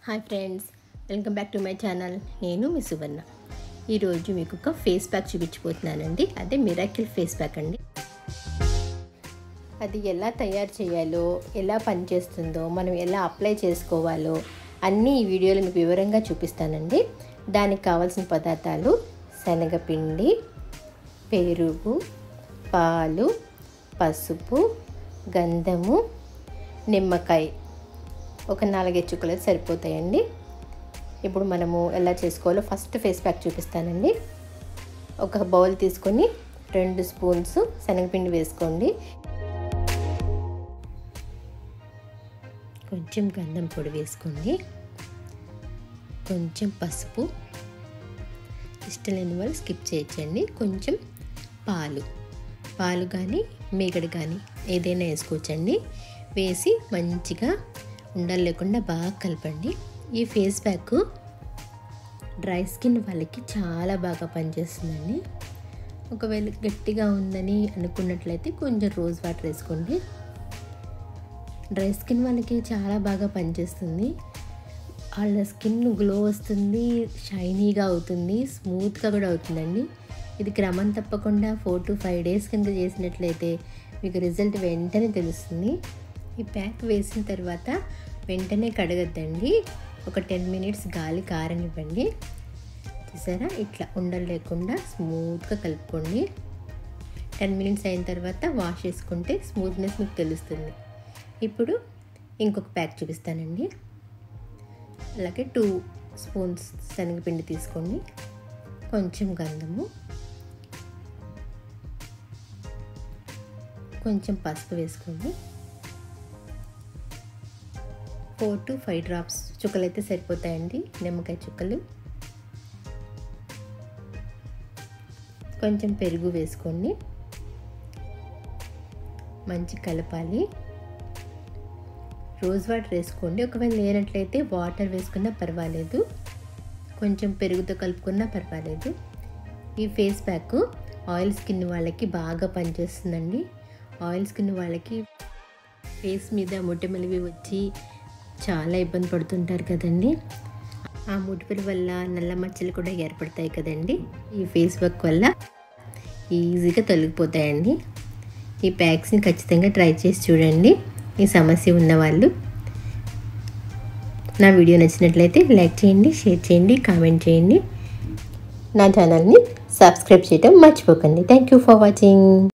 hi friends welcome back to my channel నేను మీ సువర్ణ ఈరోజు మీకు ఒక ఫేస్ ప్యాక్ చూపించిపోతున్నానండి అదే మిరాకిల్ ఫేస్ ప్యాక్ అండి అది ఎలా తయారు చేయాలో ఎలా పనిచేస్తుందో మనం ఎలా అప్లై చేసుకోవాలో అన్నీ ఈ వీడియోలో మీకు వివరంగా చూపిస్తానండి దానికి కావాల్సిన పదార్థాలు శనగపిండి పెరుగు పాలు పసుపు గంధము నిమ్మకాయ ఒక నాలుగైదు చుక్కలు అయితే సరిపోతాయండి ఇప్పుడు మనము ఎలా చేసుకోవాలో ఫస్ట్ ఫేస్ ప్యాక్ చూపిస్తానండి ఒక బౌల్ తీసుకొని రెండు స్పూన్స్ శనగపిండి వేసుకోండి కొంచెం గంధం పొడి వేసుకోండి కొంచెం పసుపు ఇష్టం లేని వాళ్ళు స్కిప్ చేయొచ్చండి కొంచెం పాలు పాలు కానీ మీగడ కానీ ఏదైనా వేసుకోవచ్చండి వేసి మంచిగా ఉండలు లేకుండా బాగా కలపండి ఈ ఫేస్ ప్యాక్ డ్రై స్కిన్ వాళ్ళకి చాలా బాగా పనిచేస్తుందండి ఒకవేళ గట్టిగా ఉందని అనుకున్నట్లయితే కొంచెం రోజ్ వాటర్ వేసుకోండి డ్రై స్కిన్ వాళ్ళకి చాలా బాగా పనిచేస్తుంది వాళ్ళ స్కిన్ గ్లో వస్తుంది షైనీగా అవుతుంది స్మూత్గా కూడా అవుతుందండి ఇది క్రమం తప్పకుండా ఫోర్ టు ఫైవ్ డేస్ కింద చేసినట్లయితే మీకు రిజల్ట్ వెంటనే తెలుస్తుంది ఈ ప్యాక్ వేసిన తర్వాత వెంటనే కడగద్దండి ఒక టెన్ మినిట్స్ గాలి కారనివ్వండి చూసారా ఇట్లా ఉండలు లేకుండా స్మూత్గా కలుపుకోండి టెన్ మినిట్స్ అయిన తర్వాత వాష్ చేసుకుంటే స్మూత్నెస్ మీకు తెలుస్తుంది ఇప్పుడు ఇంకొక ప్యాక్ చూపిస్తానండి అలాగే టూ స్పూన్స్ శనగపిండి తీసుకోండి కొంచెం గంధము కొంచెం పసుపు వేసుకోండి ఫోర్ టు ఫైవ్ డ్రాప్స్ చుక్కలు అయితే సరిపోతాయండి నిమ్మకాయ చుక్కలు కొంచెం పెరుగు వేసుకోండి మంచి కలపాలి రోజ్ వాటర్ వేసుకోండి ఒకవేళ లేనట్లయితే వాటర్ వేసుకున్నా పర్వాలేదు కొంచెం పెరుగుతో కలుపుకున్నా పర్వాలేదు ఈ ఫేస్ ప్యాక్ ఆయిల్ స్కిన్ వాళ్ళకి బాగా పనిచేస్తుందండి ఆయిల్ స్కిన్ వాళ్ళకి ఫేస్ మీద మొటిమలివి వచ్చి చాలా ఇబ్బంది పడుతుంటారు కదండి ఆ ముటిపల వల్ల నల్ల మచ్చలు కూడా ఏర్పడతాయి కదండి ఈ ఫేస్ ప్యాక్ వల్ల ఈజీగా తొలగిపోతాయండి ఈ ప్యాక్స్ని ఖచ్చితంగా ట్రై చేసి చూడండి ఈ సమస్య ఉన్నవాళ్ళు నా వీడియో నచ్చినట్లయితే లైక్ చేయండి షేర్ చేయండి కామెంట్ చేయండి నా ఛానల్ని సబ్స్క్రైబ్ చేయడం మర్చిపోకండి థ్యాంక్ యూ ఫర్ వాచింగ్